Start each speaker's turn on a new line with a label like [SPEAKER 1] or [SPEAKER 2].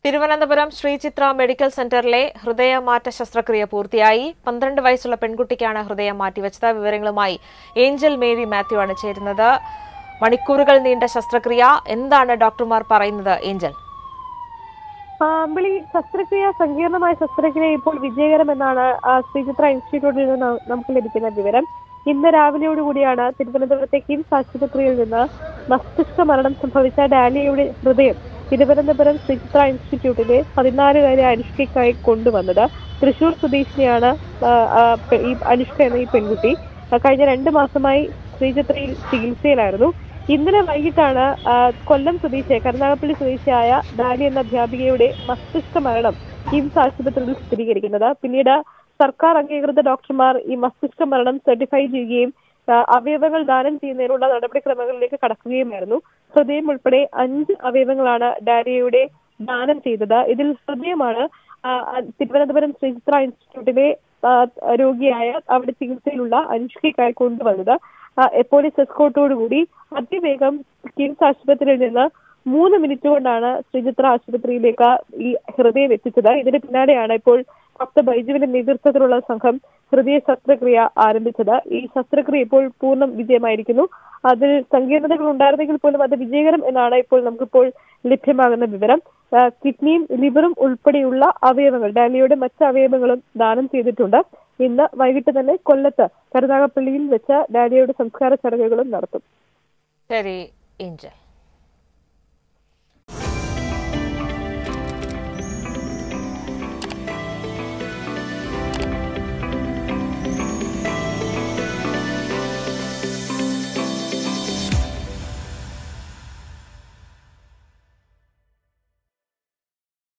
[SPEAKER 1] Thiruvananthapuram Sree Chitra medical സെന്ററിലെ ഹൃദയമാറ്റ ശസ്ത്രക്രിയ പൂർത്തിയായി പന്ത്രണ്ട് വയസ്സുള്ള പെൺകുട്ടിക്കാണ് ഹൃദയം മാറ്റിവെച്ചത് വിവരങ്ങളുമായി ഏഞ്ചൽ മേരി മാത്യു ആണ് ചേരുന്നത് മണിക്കൂറുകൾ നീണ്ട ശസ്ത്രക്രിയ എന്താണ് ഡോക്ടർമാർ പറയുന്നത് ഏഞ്ചൽ
[SPEAKER 2] അമ്പിളി ശസ്ത്രക്രിയ സങ്കീർണമായ ശസ്ത്രക്രിയ ഇപ്പോൾ വിജയകരമെന്നാണ് ആ, ശ്രീചിത്ര ഇൻസ്റ്റിറ്റ്യൂട്ടിൽ നിന്ന് ന- നമുക്ക് ലഭിക്കുന്ന വിവരം ഇന്ന് രാവിലെയോടുകൂടിയാണ് തിരുവനന്തപുരത്തെ കിംസ് ആശുപത്രിയിൽ നിന്ന് മസ്തിഷ്ക മരണം സംഭവിച്ച ഡാലിയയുടെ ഹൃദയം തിരുവനന്തപുരം ശ്രീചിത്ര ഇൻസ്റ്റിറ്റ്യൂട്ടിലെ പതിനാലുകാരി അനുഷ്കയ്ക്കായി കൊണ്ടുവന്നത് തൃശൂർ സ്വദേശിനിയാണ് ആ, ആ, പെ- ഈ അനുഷ്ക എന്ന ഈ പെൺകുട്ടി ആ, കഴിഞ്ഞ രണ്ട് മാസമായി ശ്രീചിത്രയിൽ ചികിത്സയിലായിരുന്നു ഇന്നലെ വൈകിട്ടാണ് ആ, കൊല്ലം സ്വദേശിയായ കരുനാഗപ്പള്ളി സ്വദേശിയായ ഡാലി എന്ന അധ്യാപികയുടെ മസ്തിഷ്ക മരണം കിംസ് ആശുപത്രിയിൽ സ്ഥിരീകരിക്കുന്നത് പിന്നീട് സർക്കാർ അംഗീകൃത ഡോക്ടർമാർ ഈ മസ്തിഷ്ക മരണം സർട്ടിഫൈ ചെയ്യുകയും ആ, അവയവങ്ങൾ ദാനം ചെയ്യുന്നതിനുള്ള നടപടിക്രമങ്ങളിലേക്ക് കടക്കുകയുമായിരുന്നു ഹൃദയം ഉൾപ്പെടെ അഞ്ച് അവയവങ്ങളാണ് ഡാലിയയുടെ ദാനം ചെയ്തത് ഇതിൽ ഹൃദയമാണ് ആ, ആ, തിരുവനന്തപുരം ശ്രീചിത്ര ഇൻസ്റ്റിറ്റ്യൂട്ടിലെ ആ, രോഗിയായ അവിടെ ചികിത്സയിലുള്ള അനുഷ്കയ്ക്കായി കൊണ്ടുവന്നത് ആ, പോലീസ് എസ്കോട്ടോടുകൂടി അതിവേഗം കിംസ് ആശുപത്രിയിൽ നിന്ന് മൂന്ന് മിനിറ്റ് കൊണ്ടാണ് ശ്രീചിത്ര ആശുപത്രിയിലേക്ക് ഈ ഹൃദയം എത്തിച്ചത് ഇതിന് പിന്നാലെയാണ് ഇപ്പോൾ ഡോക്ടർ ബൈജുവിന്റെ നേതൃത്വത്തിലുള്ള സംഘം ഹൃദയ ശസ്ത്രക്രിയ ആരംഭിച്ചത് ഈ ശസ്ത്രക്രിയ ഇപ്പോൾ പൂർണ്ണ വിജയമായിരിക്കുന്നു അതിൽ സങ്കീർണതകൾ ഉണ്ടായിരുന്നെങ്കിൽ പോലും അത് വിജയകരം എന്നാണ് ഇപ്പോൾ നമുക്കിപ്പോൾ ലഭ്യമാകുന്ന വിവരം ആ, കിഡ്നിയും ലിവറും ഉൾപ്പെടെയുള്ള അവയവങ്ങൾ ഡാലിയുടെ മറ്റ് അവയവങ്ങളും ദാനം ചെയ്തിട്ടുണ്ട് ഇന്ന് വൈകിട്ട് തന്നെ കൊല്ലത്ത് കരുനാഗപ്പള്ളിയിൽ വെച്ച് ഡാലിയുടെ സംസ്കാര ചടങ്ങുകളും നടത്തും
[SPEAKER 1] ശരി ഏഞ്ചൽ